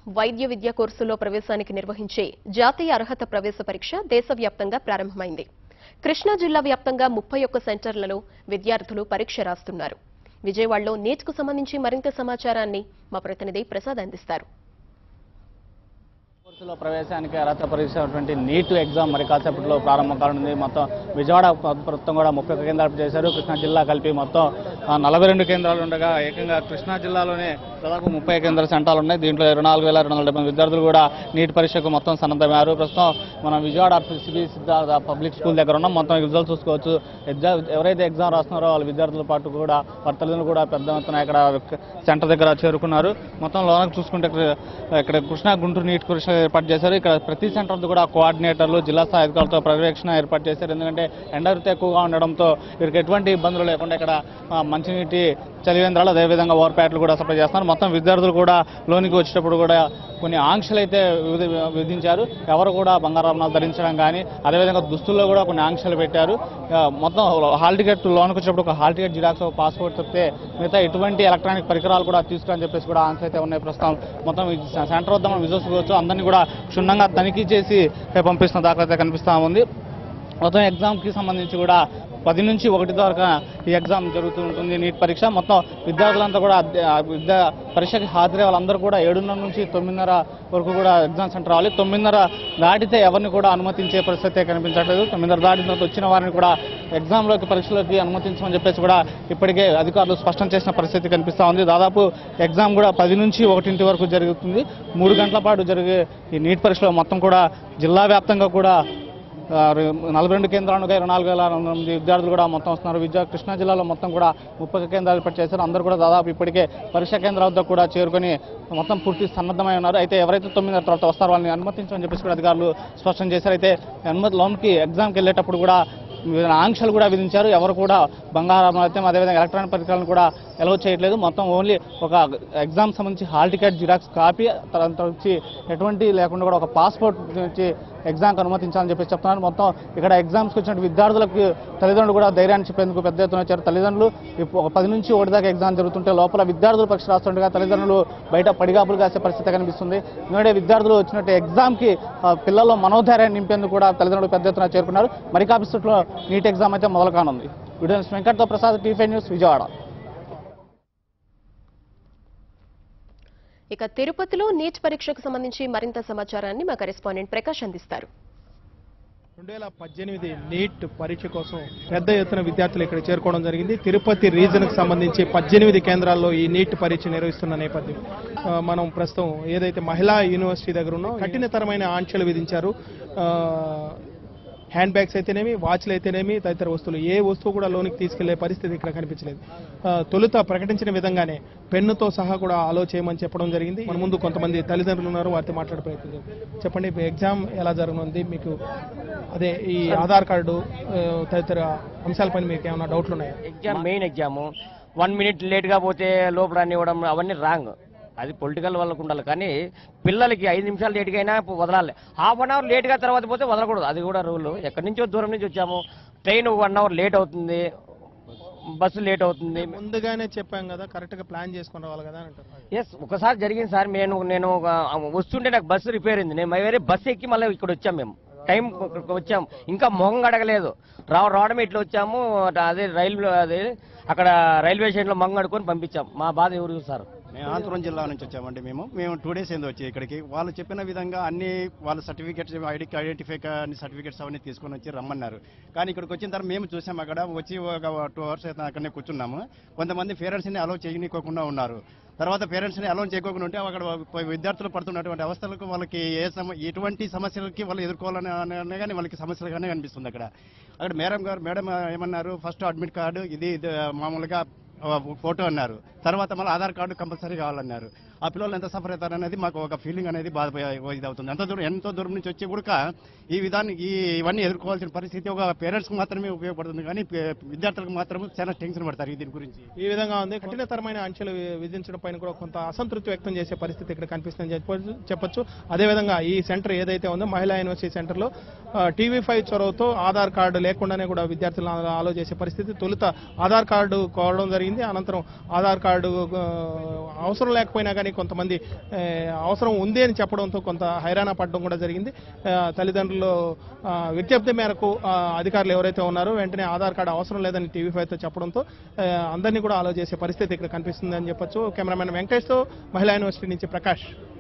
వైద్య విద్యా కోర్సులో ప్రవేశానికి నిర్వహించే జాతీయ అర్హత ప్రవేశ పరీక్ష దేశవ్యాప్తంగా ప్రారంభమైంది కృష్ణా జిల్లా వ్యాప్తంగా ముప్పై ఒక్క సెంటర్లలో విద్యార్థులు పరీక్ష రాస్తున్నారు విజయవాడలో నీట్కు సంబంధించి మరింత సమాచారాన్ని మా ప్రతినిధి ప్రసాద్ అందిస్తారు కోర్సులో ప్రవేశానికి అర్హత పరీక్ష అయినటువంటి నీట్ ఎగ్జామ్ మరి కాసేపట్లో ప్రారంభం కానుంది మొత్తం విజయవాడ మొత్తం కూడా ముప్పై ఒక్క కేంద్రాలు చేశారు కృష్ణా జిల్లా కలిపి మొత్తం ఆ, నలభై రెండు కేంద్రాలు ఉండగా ఏకంగా కృష్ణా జిల్లాలోనే దాదాపు ముప్పై కేంద్ర సెంటర్లు ఉన్నాయి దీంట్లో ఇరవై నాలుగు వేల రెండు వందల డెబ్బై విద్యార్థులు కూడా నీట్ పరీక్షకు మొత్తం సన్నద్ధమయ్యారు ప్రస్తుతం మనం Vijayawada C B Siddhartha public school దగ్గర ఉన్నాం మొత్తం రిజల్ట్ చూసుకోవచ్చు ఎగ్జామ్ ఎవరైతే ఎగ్జామ్ రాస్తున్నారో వాళ్ళ విద్యార్థుల పాటు కూడా వారి తల్లిదండ్రులు కూడా పెద్ద ఎత్తున ఇక్కడ సెంటర్ దగ్గర చేరుకున్నారు మొత్తం లోనకు చూసుకుంటే ఇక్కడ ఇక్కడ కృష్ణా గుంటూరు నీట్ పరీక్ష ఏర్పాటు చేశారు ఇక్కడ ప్రతి సెంటర్ కూడా కోఆర్డినేటర్లు జిల్లా స్థాయి అధికారులతో పర్యవేక్షణ ఏర్పాటు చేశారు ఎందుకంటే ఎండరిత ఎక్కువగా ఉండడంతో వీరికి ఎటువంటి ఇబ్బందులు లేకుండా ఇక్కడ ఆ, మంచినీటి చలివేంద్రాలు అదేవిధంగా ఓవర్ ప్యాట్లు కూడా సప్లై చేస్తున్నారు మొత్తం విద్యార్థులు కూడా లోనికి వచ్చేటప్పుడు కూడా కొన్ని ఆంక్షలు అయితే విధి- విధించారు ఎవరు కూడా బంగారాభరణాలు ధరించడం కానీ అదేవిధంగా దుస్తుల్లో కూడా కొన్ని ఆంక్షలు పెట్టారు ఆ, మొత్తం హాల్ టికెట్ లోనికి వచ్చేటప్పుడు ఒక హాల్ టికెట్ జిరాక్స్ ఒక పాస్పోర్ట్ తప్పితే మిగతా ఎటువంటి ఎలక్ట్రానిక్ పరికరాలు కూడా తీసుకుని చెప్పేసి కూడా ఆంక్షలు అయితే ఉన్నాయి ప్రస్తుతం మొత్తం ఈ సెంటర్ వద్ద మనం విజువల్స్ చూడవచ్చు అందరినీ కూడా క్షుణ్ణంగా తనిఖీ చేసి పంపిస్తున్న దాఖలు అయితే కనిపిస్తా ఉంది మొత్తం ఎగ్జామ్కి సంబంధించి కూడా పది నుంచి ఒకటి వరకు ఈ ఎగ్జామ్ జరుగుతూ ఉంటుంది నీట్ పరీక్ష మొత్తం విద్యార్థులంతా కూడా అద్దె- ఆ విద్యా పరీక్షకి హాజరయ్యే వాళ్ళందరూ కూడా ఏడున్నర నుంచి తొమ్మిదిన్నర వరకు కూడా ఎగ్జామ్ సెంటర్ రావాలి తొమ్మిదిన్నర దాటితే ఎవరిని కూడా అనుమతించే పరిస్థితి కనిపించట్లేదు తొమ్మిదిన్నర దాటిన తర్వాత వచ్చిన వారిని కూడా ఎగ్జామ్లోకి పరీక్షలోకి అనుమతించమని చెప్పేసి కూడా ఇప్పటికే అధికారులు స్పష్టం చేసిన పరిస్థితి కనిపిస్తూ ఉంది దాదాపు ఎగ్జామ్ కూడా పది నుంచి ఒకటింటి వరకు జరుగుతుంది మూడు గంటల పాటు జరిగే ఈ నీట్ పరీక్షలో మొత్తం కూడా జిల్లా వ్యాప్తంగా కూడా ఆ, రు- నలభై రెండు కేంద్రాలు ఇరవై నాలుగు వేల రెండు వందల మంది విద్యార్థులు కూడా మొత్తం వస్తున్నారు విద్యా కృష్ణా జిల్లాలో మొత్తం కూడా ముప్పై ఒక్క కేంద్రాలు ఏర్పాటు చేశారు అందరూ కూడా దాదాపు ఇప్పటికే పరీక్షా కేంద్రాల వద్ద కూడా చేరుకొని మొత్తం పూర్తి సన్నద్ధమై ఉన్నారు అయితే ఎవరైతే తొమ్మిది తర్వాత వస్తారో వాళ్ళని అనుమతించమని చెప్పేసి కూడా అధికారులు స్పష్టం చేశారు అయితే అనుమతి లోన్కి ఎగ్జామ్కి వెళ్ళేటప్పుడు కూడా వివిధ ఆంక్షలు కూడా విధించారు ఎవరు కూడా బంగారం అయితే అదేవిధంగా ఎలక్ట్రానిక్ పరికరాలను కూడా ఎలవ్ చేయట్లేదు మొత్తం ఓన్లీ ఒక ఎగ్జామ్ సంబంధించి హాల్ టికెట్ జిరాక్స్ కాపీ తర్వాత వచ్చి ఎటువంటి లేకుండా కూడా ఒక పాస్పోర్ట్ వచ్చి ఎగ్జామ్కి అనుమతించాలని చెప్పి చెప్తున్నారు మొత్తం ఇక్కడ ఎగ్జామ్స్కి వచ్చిన విద్యార్థులకు తల్లిదండ్రులు కూడా ధైర్యాన్ని చెప్పేందుకు పెద్ద ఎత్తున వచ్చారు తల్లిదండ్రులు ఇప్పుడు ఒక పది నుంచి ఒకటి దాకా ఎగ్జామ్ జరుగుతుంటే లోపల విద్యార్థులు పరీక్ష రాస్తుండగా తల్లిదండ్రులు బయట పడిగాపులు కాసే పరిస్థితి కనిపిస్తుంది ఎందుకంటే విద్యార్థులు వచ్చినట్టు ఎగ్జామ్కి ఆ, పిల్లల్లో మనోధైర్యాన్ని నింపేందుకు కూడా తల్లిదండ్రులు పెద్ద ఎత్తున చేరుకున్నారు మరి కాపిస్టులో నీట్ ఎగ్జామ్ అయితే మొదలు కానుంది వీడియో వెంకట్తో ప్రసాద్ టీఫై న్యూస్ విజయవాడ ఇక తిరుపతిలో నీట్ పరీక్షకు సంబంధించి మరింత సమాచారాన్ని మా కరెస్పాండెంట్ ప్రకాష్ అందిస్తారు రెండు వేల పద్దెనిమిది నీట్ పరీక్ష కోసం పెద్ద ఎత్తున విద్యార్థులు ఇక్కడ చేరుకోవడం జరిగింది తిరుపతి రీజన్ కు సంబంధించి పద్దెనిమిది కేంద్రాల్లో ఈ నీట్ పరీక్ష నిర్వహిస్తున్న నేపథ్యం ఆ, మనం ప్రస్తుతం ఏదైతే మహిళా యూనివర్సిటీ దగ్గర ఉన్నో కఠినతరమైన ఆంక్షలు విధించారు ఆ, హ్యాండ్ బ్యాగ్స్ అయితేనేమి వాచ్లు అయితేనేమి తదితర వస్తువులు ఏ వస్తువు కూడా లోనికి తీసుకెళ్లే పరిస్థితి ఇక్కడ కనిపించలేదు ఆ, తొలుత ప్రకటించిన విధంగానే పెన్నుతో సహా కూడా ఆలో చేయమని చెప్పడం జరిగింది మన ముందు కొంతమంది తల్లిదండ్రులు ఉన్నారు వారితో మాట్లాడే ప్రయత్నం చేద్దాం. చెప్పండి ఇప్పుడు ఎగ్జామ్ ఎలా జరగనుంది మీకు అదే ఈ ఆధార్ కార్డు ఆ, తదితర అంశాలపైన మీకు ఏమైనా డౌట్లు ఉన్నాయా exam main exam one minute లేట్గా పోతే లోపల అన్ని ఇవ్వడం అవన్నీ రాంగ్ అది పొలిటికల్ వాళ్ళకు ఉండాలి కానీ పిల్లలకి ఐదు నిమిషాలు లేట్గా అయినా వదలాలి హాఫ్ అన్ అవర్ లేట్గా తర్వాత పోతే వదలకూడదు అది కూడా రూల్ ఎక్కడి నుంచో దూరం నుంచి వచ్చాము ట్రైన్ వన్ అవర్ లేట్ అవుతుంది బస్సు లేట్ అవుతుంది ముందుగానే చెప్పాం కదా కరెక్ట్ గా ప్లాన్ చేసుకుని రావాలి కదా అని అంటారు ఎస్ ఒకసారి జరిగింది సార్ నేను నేను ఒక- వస్తుంటే నాకు బస్సు రిపేర్ అయింది నేను వేరే బస్సు ఎక్కి మళ్ళీ ఇక్కడ వచ్చాం మేము టైం వచ్చాం ఇంకా మొహం అడగలేదు రావ రావడం ఇట్లా వచ్చాము అదే రైల్వే అదే అక్కడ రైల్వే స్టేషన్లో మొహం అడుకొని పంపించాం మా బాధ ఎవరు చూస్తారు మేము అనంతపురం జిల్లా నుంచి వచ్చామండి మేము మేము టూ డేస్ ఏందో వచ్చి ఇక్కడికి వాళ్ళు చెప్పిన విధంగా అన్ని వాళ్ళ సర్టిఫికేట్స్ ఐడి ఐడెంటిఫై అన్ని సర్టిఫికేట్స్ అవన్నీ తీసుకొని వచ్చి రమ్మన్నారు కానీ ఇక్కడికి వచ్చిన తర్వాత మేము చూసాం అక్కడ వచ్చి ఒక టూ అవర్స్ అయితే అక్కడనే కూర్చున్నాము కొంతమంది పేరెంట్స్ని అలౌ చేయనీకోకుండా ఉన్నారు తర్వాత పేరెంట్స్ని అలౌ చేయకోకుండా ఉంటే అక్కడ పోయి విద్యార్థులు పడుతున్నటువంటి అవస్థలకు వాళ్ళకి ఏ సమ ఎటువంటి సమస్యలకి వాళ్ళు ఎదుర్కోవాలని అనే కానీ వాళ్ళకి సమస్యలుగానే కనిపిస్తుంది అక్కడ అక్కడ మేడం గారు మేడం ఏమన్నారు ఫస్ట్ అడ్మిట్ కార్డు ఇది ఇది మామూలుగా ఆ, ఫోటో అన్నారు తర్వాత మళ్ళీ ఆధార్ కార్డు కంపల్సరీ కావాలన్నారు ఆ పిల్లలు ఎంత సఫర్ అవుతారు అనేది మాకు ఒక ఫీలింగ్ అనేది బాధ ఇది అవుతుంది ఎంత దూరం ఎంతో దూరం నుంచి వచ్చి కూడా ఈ విధాన్ని ఈ ఇవన్నీ ఎదుర్కోవాల్సిన పరిస్థితి ఒక పేరెంట్స్కి మాత్రమే ఉపయోగపడుతుంది కానీ పే- విద్యార్థులకు మాత్రం చాలా టెన్షన్ పడతారు ఈ దీని గురించి ఈ విధంగా ఉంది కఠినతరమైన ఆంక్షలు వి- విధించడం పైన కూడా కొంత అసంతృప్తి వ్యక్తం చేసే పరిస్థితి ఇక్కడ కనిపిస్తుందని చెప్పొచ్చు చెప్పొచ్చు అదేవిధంగా ఈ సెంటర్ ఏదైతే ఉందో మహిళా యూనివర్సిటీ సెంటర్లో టీవీ ఫైవ్ చొరవతో ఆధార్ కార్డు లేకుండానే కూడా విద్యార్థులను ఆలో చేసే పరిస్థితి తొలుత ఆధార్ కార్డు కోవడం జరిగింది అనంతరం ఆధార్ కార్డు ఆ, అవసరం లేకపోయినా కానీ కొంతమంది ఆ, అవసరం ఉంది అని చెప్పడంతో కొంత హైరాణ పడడం కూడా జరిగింది ఆ, తల్లిదండ్రులు ఆ, విజ్ఞప్తి మేరకు ఆ, అధికారులు ఎవరైతే ఉన్నారో వెంటనే ఆధార్ కార్డు అవసరం లేదని టీవీ ఫైవ్తో చెప్పడంతో ఆ, అందరినీ కూడా ఆలో చేసే పరిస్థితి ఇక్కడ కనిపిస్తుంది అని చెప్పొచ్చు కెమెరామెన్ వెంకటేష్తో మహిళా యూనివర్సిటీ నుంచి ప్రకాష్